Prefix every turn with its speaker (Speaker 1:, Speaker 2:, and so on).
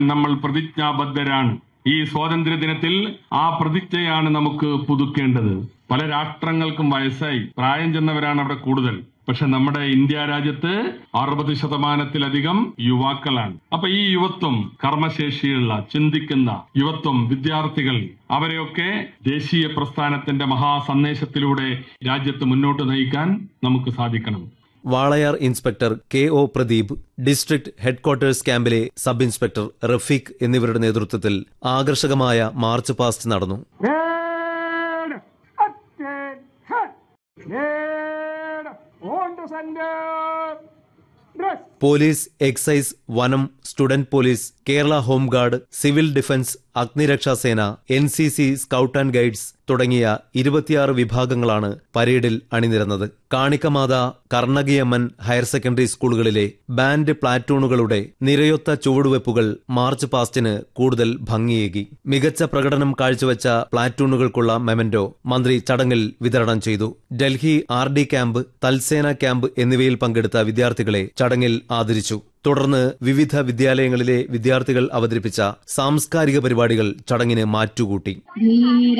Speaker 1: നമ്മൾ പ്രതിജ്ഞാബദ്ധരാണ് ഈ സ്വാതന്ത്ര്യ ദിനത്തിൽ ആ പ്രതിജ്ഞയാണ് നമുക്ക് പുതുക്കേണ്ടത് പല രാഷ്ട്രങ്ങൾക്കും വയസ്സായി പ്രായം ചെന്നവരാണ് അവിടെ കൂടുതൽ പക്ഷെ നമ്മുടെ ഇന്ത്യ രാജ്യത്ത് അറുപത് ശതമാനത്തിലധികം യുവാക്കളാണ് അപ്പൊ ഈ യുവത്വം കർമ്മശേഷിയുള്ള ചിന്തിക്കുന്ന യുവത്വം വിദ്യാർത്ഥികൾ അവരെയൊക്കെ ദേശീയ പ്രസ്ഥാനത്തിന്റെ മഹാസന്ദേശത്തിലൂടെ രാജ്യത്ത് മുന്നോട്ട് നയിക്കാൻ നമുക്ക് സാധിക്കണം
Speaker 2: Walayar inspector K O Pradeep district headquarters ക്യാമ്പിലെ സബ് ഇൻസ്പെക്ടർ റഫീഖ് എന്നിവരുടെ നേതൃത്വത്തിൽ ആകർഷകമായ മാർച്ച് പാസ്റ്റ് നടന്നു
Speaker 3: Ned! Atten! Hat! Ned! On to sender! Dress!
Speaker 2: Police excise വനം student police Kerala home guard civil defence അഗ്നിരക്ഷാസേന N C C scout and guides തുടങ്ങിയ ഇരുപത്തിയാറ് വിഭാഗങ്ങളാണ് പരേഡിൽ അണിനിരന്നത് കാണിക്കമാത കർണകിയമ്മൻ ഹയർ സെക്കൻഡറി സ്കൂളുകളിലെ ബാൻഡ് പ്ലാറ്റൂണുകളുടെ നിരയൊത്ത ചുവടുവെപ്പുകൾ മാർച്ച് പാസ്റ്റിന് കൂടുതൽ ഭംഗിയേകി മികച്ച പ്രകടനം കാഴ്ചവെച്ച പ്ലാറ്റൂണുകൾക്കുള്ള മെമന്റോ മന്ത്രി ചടങ്ങിൽ വിതരണം ചെയ്തു Delhi R D camp Thal Sena camp എന്നിവയിൽ പങ്കെടുത്ത വിദ്യാർത്ഥികളെ ചടങ്ങിൽ ആദരിച്ചു തുടർന്ന് വിവിധ വിദ്യാലയങ്ങളിലെ വിദ്യാർത്ഥികൾ അവതരിപ്പിച്ച സാംസ്കാരിക പരിപാടികൾ ചടങ്ങിന് മാറ്റുകൂട്ടി
Speaker 4: ധീര